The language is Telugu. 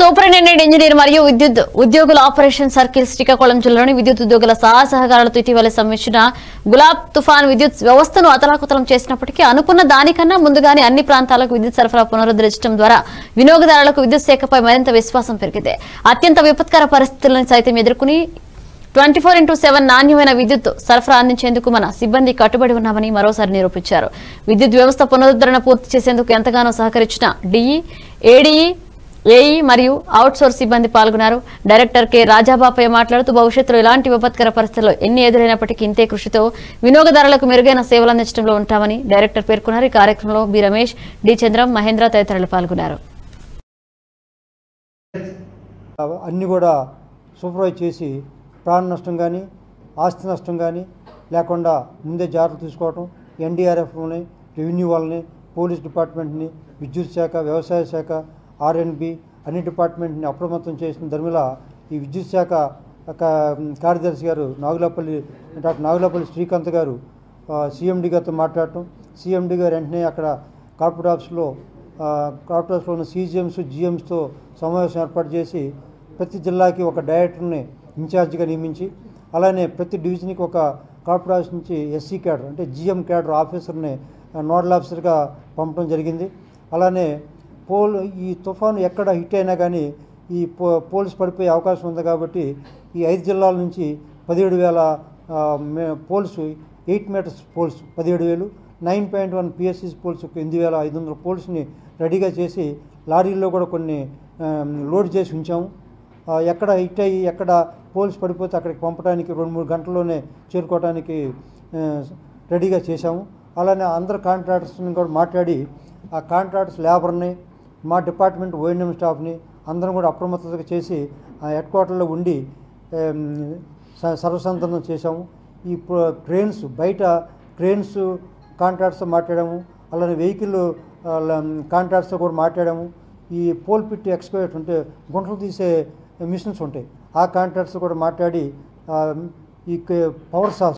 సూపరింటెండెంట్ ఇంజనీర్ మరియు విద్యుత్ ఉద్యోగుల ఆపరేషన్ సర్కిల్ శ్రీకాకుళం జిల్లాలోని విద్యుత్ ఉద్యోగుల సహా సహకారాలతో ఇటీవల సంబంధించిన గులాబ్ తుఫాన్ విద్యుత్ వ్యవస్థను అతలాకుతలం చేసినప్పటికీ అనుకున్న దానికన్నా ముందుగానే అన్ని ప్రాంతాలకు విద్యుత్ సరఫరా పునరుద్ధరించడం ద్వారా వినియోగదారులకు విద్యుత్ శాఖపై మరింత విశ్వాసం పెరిగింది అత్యంత విపత్కర పరిస్థితులను సైతం ఎదుర్కొని ట్వంటీ ఫోర్ ఇంటూ సెవెన్ నాణ్యమైన విద్యుత్ సరఫరా అందించేందుకు మన సిబ్బంది కట్టుబడి ఉన్నామని మరోసారి నిరూపించారు విద్యుత్ వ్యవస్థ పునరుద్ధరణ పూర్తి చేసేందుకు ఎంతగానో సహకరించిన డిఈ ఏడీఈ ఏఈ మరియు అవుట్సోర్స్ సిబ్బంది పాల్గొన్నారు డైరెక్టర్ కె రాజాబాపయ్య మాట్లాడుతూ భవిష్యత్తులో ఇలాంటి విపత్కర పరిస్థితుల్లో ఎన్ని ఎదురైనప్పటికీ ఇంతే కృషితో వినియోగదారులకు మెరుగైన సేవలు అందించడంలో ఉంటామని డైరెక్టర్ పేర్కొన్నారు ఈ కార్యక్రమంలో బి రమేష్ డి చంద్రం మహేంద్ర తదితరులు పాల్గొన్నారు అన్నీ కూడా సూపర్వైజ్ చేసి ప్రాణ నష్టం కానీ ఆస్తి నష్టం కానీ లేకుండా ముందే జాగ్రత్తలు తీసుకోవటం ఎన్డీఆర్ఎఫ్ని రెవెన్యూ వాళ్ళని పోలీస్ డిపార్ట్మెంట్ని విద్యుత్ శాఖ వ్యవసాయ శాఖ ఆర్ఎన్బి అన్ని డిపార్ట్మెంట్ని అప్రమత్తం చేసిన ధర్మిల ఈ విద్యుత్ శాఖ కా- కార్యదర్శి గారు నాగులపల్లి డాక్టర్ నాగులపల్లి శ్రీకాంత్ గారు సీఎండి గారితో మాట్లాడటం సీఎండి గారు వెంటనే అక్కడ కార్పొరేట్ ఆఫీస్లో ఆ, కార్పొరేట్ ఆఫీస్లో ఉన్న సీజీఎంస్ జిఎంస్తో సమావేశం ఏర్పాటు చేసి ప్రతి జిల్లాకి ఒక డైరెక్టర్ని ఇన్ఛార్జిగా నియమించి అలానే ప్రతి డివిజన్కి ఒక కార్పొరేట్ ఆఫీస్ నుంచి ఎస్సీ క్యాడర్ అంటే జిఎం క్యాడర్ ఆఫీసర్ని ఆ, నోడల్ ఆఫీసర్గా పంపడం జరిగింది అలానే పోల్ ఈ తుఫాను ఎక్కడ హిట్ అయినా కానీ ఈ పో పోల్స్ పడిపోయే అవకాశం ఉంది కాబట్టి ఈ ఐదు జిల్లాల నుంచి పదిహేడు వేల ఆ, మే- పోల్స్ ఎయిట్ మీటర్స్ పోల్స్ పదిహేడు వేలు నైన్ పాయింట్ వన్ పిఎస్సిస్ పోల్స్ ఒక ఎనిమిది వేల ఐదు వందల పోల్స్ని రెడీగా చేసి లారీల్లో కూడా కొన్ని ఆ, లోడ్ చేసి ఉంచాము ఆ, ఎక్కడ హిట్ అయ్యి ఎక్కడ పోల్స్ పడిపోతే అక్కడికి పంపడానికి రెండు మూడు గంటల్లోనే చేరుకోవడానికి ఆ, రెడీగా చేశాము అలానే అందరు కాంట్రాక్టర్స్ని కూడా మాట్లాడి ఆ కాంట్రాక్టర్స్ లేబర్ని మా డిపార్ట్మెంట్ ఓఎన్ఎం స్టాఫ్ని అందరం కూడా అప్రమత్తత చేసి ఆ హెడ్ క్వార్టర్లో ఉండి ఆమ్, స- సర్వసంతనం చేశాము ఈ ప్ర- క్రేన్స్ బయట క్రేన్స్ కాంట్రాక్ట్స్తో మాట్లాడాము అలానే వెహికల్ కాంట్రాక్ట్స్తో కూడా మాట్లాడాము ఈ పోల్ పిట్ ఎక్స్కవేటర్ అంటే గుంటలు తీసే మిషన్స్ ఉంటాయి ఆ కాంట్రాక్ట్స్ కూడా మాట్లాడి ఆ, ఈ క- పవర్ సాస్